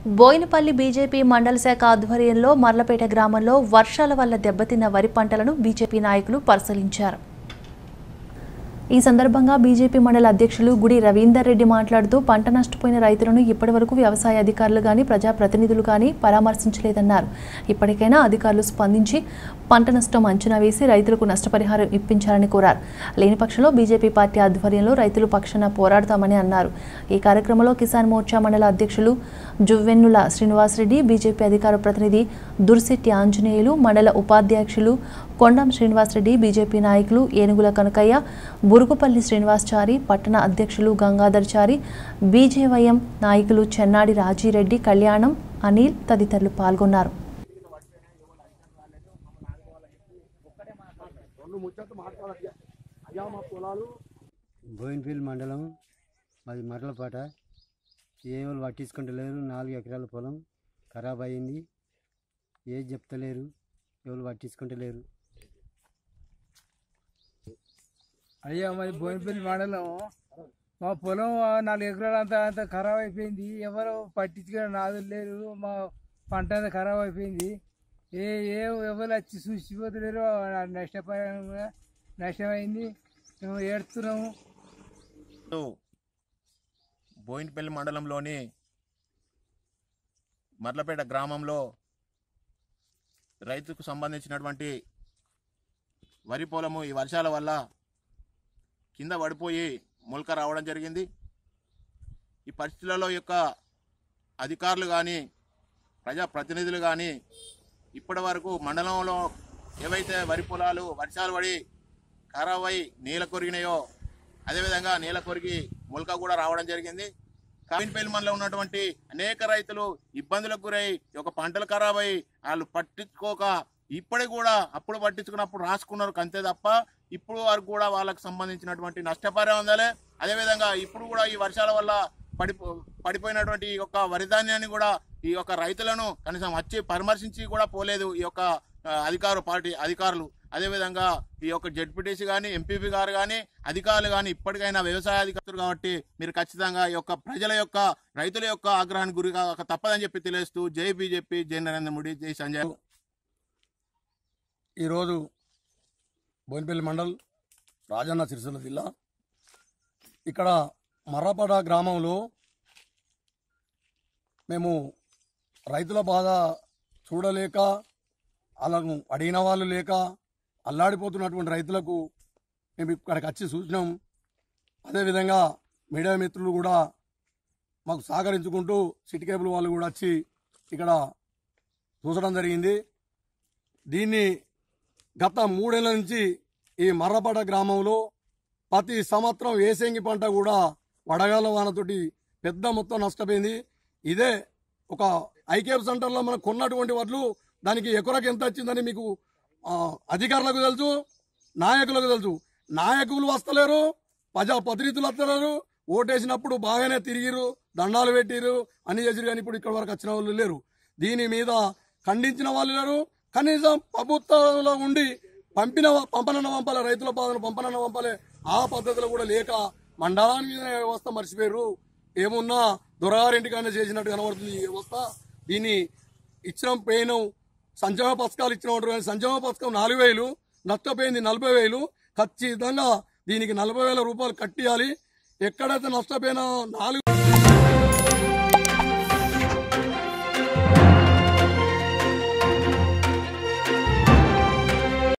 Boinapalli BJP మండల శాఖ ఆధ్వర్యంలో మర్లపేట గ్రామంలో వర్షాల వల్ల దెబ్బతిన్న వరి పంటలను బీజేపీ నాయకులు పరిశీలించారు ఈ సందర్భంగా బీజేపీ మండల అధ్యక్షులు గుడి రవీందర్ రెడ్డి మాట్లాడుతూ పంట నష్టపోయిన రైతులను ఇప్పటివరకు వ్యవసాయ అధికారులు కానీ ప్రజాప్రతినిధులు కానీ పరామర్శించలేదన్నారు ఇప్పటికైనా అధికారులు స్పందించి పంట నష్టం అంచనా వేసి రైతులకు నష్టపరిహారం ఇప్పించాలని కోరారు లేని పక్షంలో బీజేపీ పార్టీ ఆధ్వర్యంలో రైతులు పక్షాన పోరాడతామని అన్నారు ఈ కార్యక్రమంలో కిసాన్ మోర్చా మండల అధ్యక్షులు జువ్వెన్నుల శ్రీనివాసరెడ్డి బీజేపీ అధికార ప్రతినిధి దుర్శెట్టి ఆంజనేయులు మండల ఉపాధ్యక్షులు కొండం శ్రీనివాసరెడ్డి బీజేపీ నాయకులు ఏనుగుల కనకయ్య బురుగుపల్లి శ్రీనివాసచారి పట్టణ అధ్యక్షులు గంగాధర్చారి బీజేవైఎం నాయకులు చెన్నాడి రాజీరెడ్డి కళ్యాణం అనిల్ తదితరులు పాల్గొన్నారు బోయిన్పల్లి మండలం మాది మర్లపాట ఏ వాళ్ళు పట్టించుకుంటలేరు నాలుగు ఎకరాల పొలం ఖరాబ్ అయింది ఏది చెప్తలేరు ఎవరు పట్టించుకుంటలేరు అయ్యా మరి బోయినపల్లి మండలం మా పొలం ఆ నాలుగు ఎకరాలు అంతా అంతా ఖరాబ్ అయిపోయింది ఎవరు పట్టించుకునే నాదులు లేరు మా పంట అంతా ఖరాబ్ అయిపోయింది ఏ ఏ ఎవరు వచ్చి చూసిపోతలేరు ఆ నష్టపోయాము కూడా. నష్టమైంది మేము ఏడుస్తున్నాము తో బోయినపల్లి మండలంలోని మర్లపేట గ్రామంలో రైతుకు సంబంధించినటువంటి వరి పొలము ఈ వర్షాల వల్ల కింద పడిపోయి మొలక రావడం జరిగింది ఈ పరిస్థితులలో యొక్క అధికారులు కానీ ప్రజాప్రతినిధులు కానీ ఇప్పటి వరకు మండలంలో ఏవైతే వరి పొలాలు వర్షాలు పడి ఖరాబ్ అయి నీల కొరిగినాయో అదేవిధంగా నీల కొరిగి మొలక కూడా రావడం జరిగింది కావిన్పల్లి మనలో ఉన్నటువంటి అనేక రైతులు ఇబ్బందులకు గురై ఈ యొక్క పంటలు ఖరాబ్ అయి వాళ్ళు పట్టించుకోక ఇప్పటికి కూడా అప్పుడు పట్టించుకున్నప్పుడు రాసుకున్నారు అంతే తప్ప ఇప్పుడు వరకు కూడా వాళ్ళకి సంబంధించినటువంటి నష్టపరిహారం అందాలే అదేవిధంగా ఇప్పుడు కూడా ఈ వర్షాల వల్ల పడిపో పడిపోయినటువంటి ఈ యొక్క వరిధాన్యాన్ని కూడా ఈ యొక్క రైతులను కనీసం వచ్చి పరామర్శించి కూడా పోలేదు ఈ యొక్క ఆ, అధికార పార్టీ అధికారులు అదేవిధంగా ఈ యొక్క జడ్పీటీసీ కానీ ఎంపీపీ గారు కానీ అధికారులు కానీ ఇప్పటికైనా వ్యవసాయ అధికారులు కాబట్టి మీరు ఖచ్చితంగా ఈ యొక్క ప్రజల యొక్క రైతుల యొక్క ఆగ్రహానికి గురి కాక తప్పదని చెప్పి తెలియస్తూ జై బీజేపీ జై నరేంద్ర మోడీ జై సంజయ్ ఈరోజు బోయినపల్లి మండల్ రాజన్న సిరిసిల్ల జిల్లా ఇక్కడ మర్రపడ గ్రామంలో మేము రైతుల బాధ చూడలేక వాళ్ళను అడిగిన వాళ్ళు లేక అల్లాడిపోతున్నటువంటి రైతులకు మేము ఇక్కడికి వచ్చి చూసినాం అదేవిధంగా మీడియా మిత్రులు కూడా మాకు సహకరించుకుంటూ సిటీ కేబుల్ వాళ్ళు కూడా వచ్చి ఇక్కడ చూసడం జరిగింది దీన్ని గత మూడేళ్ల నుంచి ఈ మర్రపడ గ్రామంలో ప్రతి సంవత్సరం వేసంగి పంట కూడా వడగాల వానతోటి పెద్ద మొత్తం నష్టపోయింది ఇదే ఒక ఐకేఎఫ్ సెంటర్లో మనం కొన్నటువంటి వడ్లు దానికి ఎకరకు ఎంత వచ్చిందని మీకు ఆ, అధికారులకు తెలుసు నాయకులకు తెలుసు నాయకులు వస్తలేరు ప్రజా ప్రతినిధులు వస్తలేరు ఓటేసినప్పుడు బాగానే తిరిగిరు దండాలు పెట్టిరు అని చేసిరు కానీ ఇప్పుడు ఇక్కడ వరకు వచ్చిన వాళ్ళు లేరు దీని మీద ఖండించిన వాళ్ళు లేరు కనీసం ప్రభుత్వంలో ఉండి పంపిన పంపనన్న పంపాలి రైతుల బాధను పంపనన్న పంపాలి ఆ పద్ధతిలో కూడా లేక మండలానికి మీద వ్యవస్థ మర్చిపోయారు ఏమున్నా దొరగారింటికైనా చేసినట్టు కనబడుతుంది ఈ వ్యవస్థ దీన్ని ఇచ్చిన పోయినాం సంక్షేమ పథకాలు ఇచ్చిన ఉంటారు కానీ సంక్షేమ పథకం నాలుగు వేలు నష్టపోయింది నలభై వేలు ఖచ్చితంగా దీనికి నలభై వేల రూపాయలు కట్టియాలి ఎక్కడైతే నష్టపోయినా నాలుగు